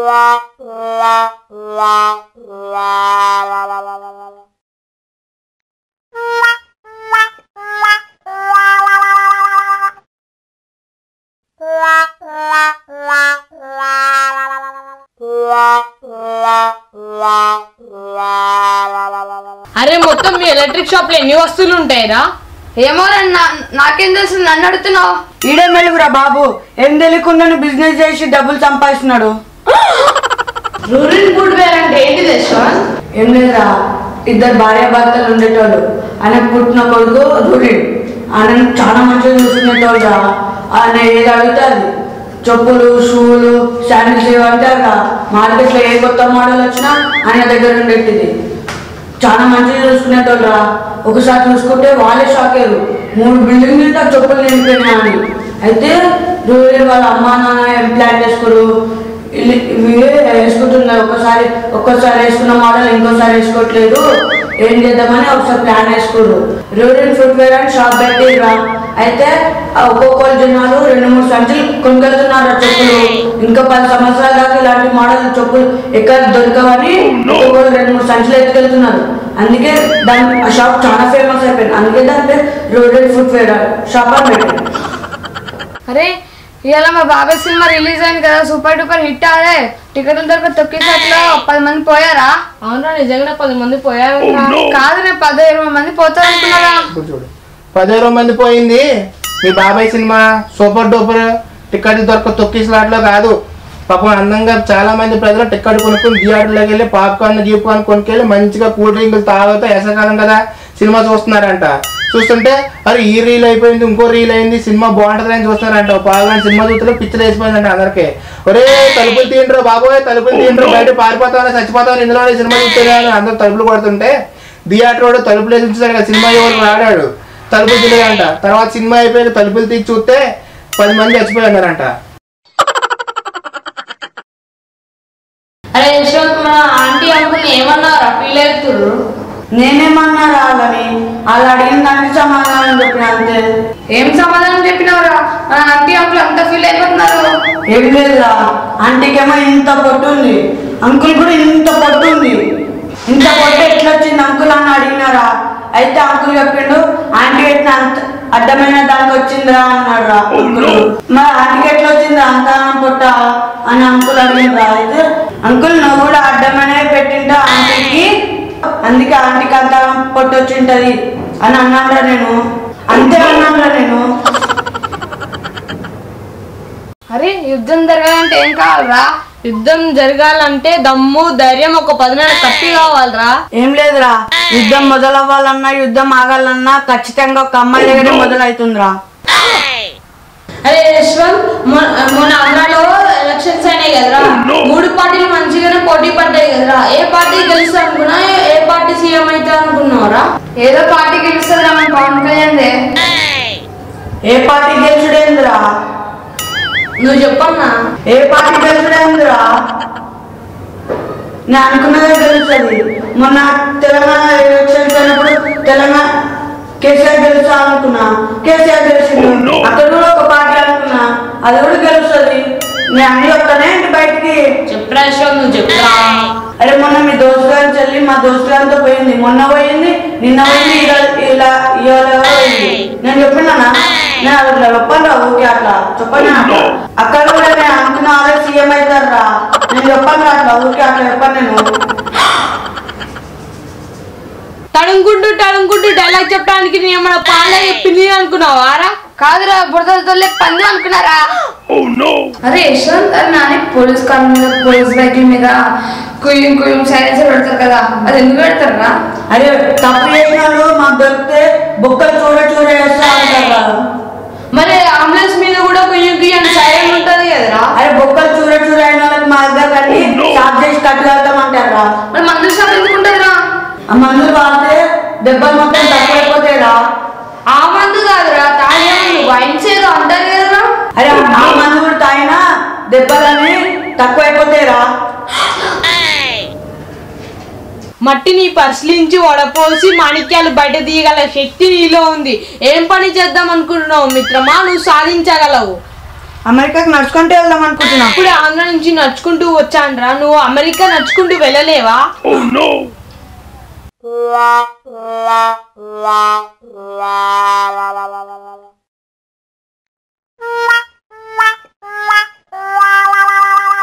అరే మొత్తం మీ electric shop లో ఎన్ని వస్తువులు ఉంటాయిరా ఏమో నాకేం తెలుసు నన్ను అడుగుతున్నావు ఈడే మెలుగురా బాబు ఏం తెలియకుండా బిజినెస్ చేసి డబ్బులు సంపాదిస్తున్నాడు రూరల్ ఫుడ్ వేర్ అంటే ఏంటి యశ్వంత్ ఏం లేదురా ఇద్దరు భార్య భర్తలు ఉండేటోళ్ళు ఆయన పుట్టిన కొడుకు రూఢిడ్ ఆయన చాలా మంచిగా చూసుకునేటోళ్ళురా ఆయన ఏది అడిగితే అది చెప్పులు షూలు శాండిల్స్ ఇవంటే మార్కెట్లో ఏ కొత్త మోడల్ వచ్చినా ఆయన దగ్గర ఉండేటిది చాలా మంచిగా చూసుకునేటోళ్ళరా ఒకసారి చూసుకుంటే వాళ్ళే షాక్ అయ్యారు మూడు బిల్డింగ్ నిండా చెప్పులు నిండిపోయినా అని అయితే రూరల్ వాళ్ళ అమ్మా నాన్న ఏం ప్లాన్ చేసుకోరు ఇల్లు- ఇవే వేసుకుంటున్నారు ఒక్కసారి ఒక్కసారి వేసుకున్న మోడల్ ఇంకోసారి వేసుకోవట్లేదు ఏం చేద్దామని ఒకసారి ప్లాన్ వేసుకోరు రూరల్ ఫుట్వేర్ అని షాప్ పెట్టిరా అయితే ఆ ఒక్కొక్కరు జనాలు రెండు మూడు సంచులు కొనుకెళ్తున్నారు ఆ చెప్పులు ఇంకా పది సంవత్సరాల దాకా ఇలాంటి మోడల్ చెప్పులు ఎక్కడ దొరకవని ఒక్కొక్కరు రెండు మూడు సంచులు ఎత్తుకెళ్తున్నారు అందుకే దాని ఆ షాప్ చాలా ఫేమస్ అయిపోయింది అందుకే దాని పేరు రూరల్ ఫుట్వేర్ షాప్ అని పెట్టారు అరే ఇవాళ మా బాబాయ్ సినిమా రిలీజ్ అయింది కదా సూపర్ డూపర్ హిట్ అదే టికెట్లు దొరక తొక్కేసట్లో పది మంది పోయారా అవునరా నిజంగా పది మంది పోయారు కాదు రేపు పదో ఇరవై మంది పోతారు అనుకున్నారా ఇప్పుడు చూడు పదో ఇరవై మంది పోయింది మీ బాబాయ్ సినిమా సూపర్ డూపర్ టికెట్లు దొరక తొక్కిసలాట్లో కాదు పాపం అందంగా చాలా మంది ప్రజలు టికెట్ కొనుక్కొని థియేటర్లోకి వెళ్ళి పాప్కార్న్ గీప్కార్న్ కొనుక్కెళ్ళి మంచిగా కూల్ డ్రింకులు తాగుతూ ఎసకాలం కదా సినిమా చూస్తున్నారంట చూస్తుంటే అరే ఈ రీల్ అయిపోయింది ఇంకో రీల్ అయింది సినిమా బాగుంటుంది అని చూస్తున్నారంట పాల్గొని సినిమా చూస్తే పిక్చర్ వేసిపోయిందంట అందరికి ఒరే తలుపులు తీయండ్రు బాబోయ్ తలుపులు తీయండ్రు బయట పారిపోతామని చచ్చిపోతామని ఇందులోనే సినిమా చూస్తే అందరూ తలుపులు కొడుతుంటే థియేటర్ వాడు తలుపులు వేసి ఉంచుతాడు కదా సినిమా ఎవరు రాడాడు తలుపులు తీయలేదంట తర్వాత సినిమా అయిపోయి తలుపులు తీసి చూస్తే పది మంది చచ్చిపోయి ఉన్నారంట అరే యశ్వంత్ మన ఆంటీ అంకుల్ ఏమన్నారా ఫీల్ అవుతుర్రు నేనేమన్నారా వాళ్ళని వాళ్ళు అడిగిన దానికి సమాధానం చెప్పిన అంతే ఏం సమాధానం చెప్పినవరా మన ఆంటీ అంకుల్ అంత ఫీల్ అయిపోతున్నారు ఏం లేదురా ఆంటీకేమో ఇంత పొట్టు ఉంది అంకుల్ కూడా ఇంత పొట్టు ఉంది ఇంత పొట్టు ఎట్లా వచ్చింది అంకుల్ అని అడిగినారా అయితే అంకుల్ చెప్పిండు ఆంటీ ఎట్లా అంత అడ్డమైన దానికి వచ్చిందిరా అన్నాడు రా అంకుల్ మరి ఆంటీకి ఎట్లా వచ్చింది అంత పొట్ట అని అంకుల్ అడిగిండ్రా అయితే అంకుల్ నువ్వు కూడా అడ్డమైన పెట్టింటా ఆంటీకి అందుకే ఆంటీకి అంత పొట్టు వచ్చింటది అని అన్నాడ్రా నేను అంతే అన్నాడ్రా నేను అరే యుద్ధం జరగాలంటే ఏం కావాలరా యుద్ధం జరగాలంటే దమ్ము ధైర్యం ఒక పదినేళ్ళ కత్తి కావాలరా ఏం లేదురా యుద్ధం మొదలవ్వాలన్నా యుద్ధం ఆగాలన్నా ఖచ్చితంగా ఒక అమ్మాయి దగ్గర మొదలవుతుందిరా అరే యశ్వంత్ మొ- మొన్న ఆంధ్రాలో ఎలక్షన్స్ అయినాయి కదరా మూడు పార్టీలు మంచిగానే పోటీ పడ్డాయి కదరా ఏ పార్టీ గెలుస్తా అనుకున్నా ఏ- ఏ పార్టీ సీఎం అయితే అనుకున్నావురా ఏదో పార్టీ గెలుస్తుందిరా మన పవన్ కళ్యాణ్ ఏ పార్టీ గెలుచుడేందిరా నువ్వు చెప్పన్నా ఏ పార్టీ గెలుచుడేందిరా నేను అనుకున్నదే గెలుస్తుంది మొన్న తెలంగాణ ఎలక్షన్స్ అయినప్పుడు తెలంగాణ కేసీఆర్ గెలుస్తా అనుకున్నా కేసీఆర్ గెలిచిండు అక్కడ కూడా ఒక పార్టీ అనుకున్నా అది కూడా గెలుస్తుంది నేను అన్ని చెప్తానే ఇంటి బయటికి చెప్పరా యశ్వంత్ నువ్వు చెప్పరా అరే మొన్న మీ దోస్తు గారి చెల్లి మా దోస్తు గారితో పోయింది మొన్న పోయింది నిన్న పోయింది ఇలా- ఇలా ఇవాళ పోయింది నేను చెప్పినానా నేను అట్లా చెప్పను రా ఊకే అట్లా చెప్పను అట్లా అక్కడ కూడా నేను అనుకున్న వాళ్ళే సీఎం అవుతారు రా నేను చెప్పను రా అట్లా ఊకే అట్లా చెప్పను నేను తడుముకుంటూ తడుముకుంటూ డైలాగ్ చెప్పడానికి నేను ఏమన్నా పాలే చెప్పింది అనుకున్నావారా కాదురా బురదలతో పంది అనుకున్నారా అరే యశ్వంత్ అది నాని పోలీస్ కార్ మీద పోలీస్ బైక్ మీద కుయ్యం కుయ్యం సైలెన్సర్ పెడతారు కదా అది ఎందుకు పెడతారా అరే తప్పు చేసిన వాళ్ళు మాకు దొరికితే బొక్కలు చూడ చూడ వేస్తా ఉంటారు రా. మరి అంబులెన్స్ మీద కూడా కుయ్యం కుయ్యం సైలెంట్ ఉంటది కదరా అరే బొక్కలు చూడ చూడ అయిన వాళ్ళకి మా దగ్గర కట్టి స్టార్ట్ చేసి కట్టుకెళ్తాం అంటారు రా మరి మందులు షాప్ ఎందుకు ఉంటుందిరా ఆ మందులు వాడితే దెబ్బలు మొత్తం తక్కువైపోతాయి రా ఆ మందు కాదురా తాగే మందు వైన్స్ ఏదో అంటారు కదరా అరే ఆ మందు కూడా తాగినా దెబ్బలని తక్కువైపోతాయిరా మట్టిని పరిశీలించి వడపోసి మాణిక్యాలు బయట తీయగల శక్తి నీలో ఉంది ఏం పని చేద్దాం అనుకుంటున్నావు మిత్రమా నువ్వు సాధించగలవు అమెరికాకి నడుచుకుంటే వెళ్దాం అనుకుంటున్నాం ఇప్పుడు ఆంధ్ర నుంచి నడుచుకుంటూ వచ్చాండ్రా నువ్వు అమెరికా నడుచుకుంటూ వెళ్ళలేవా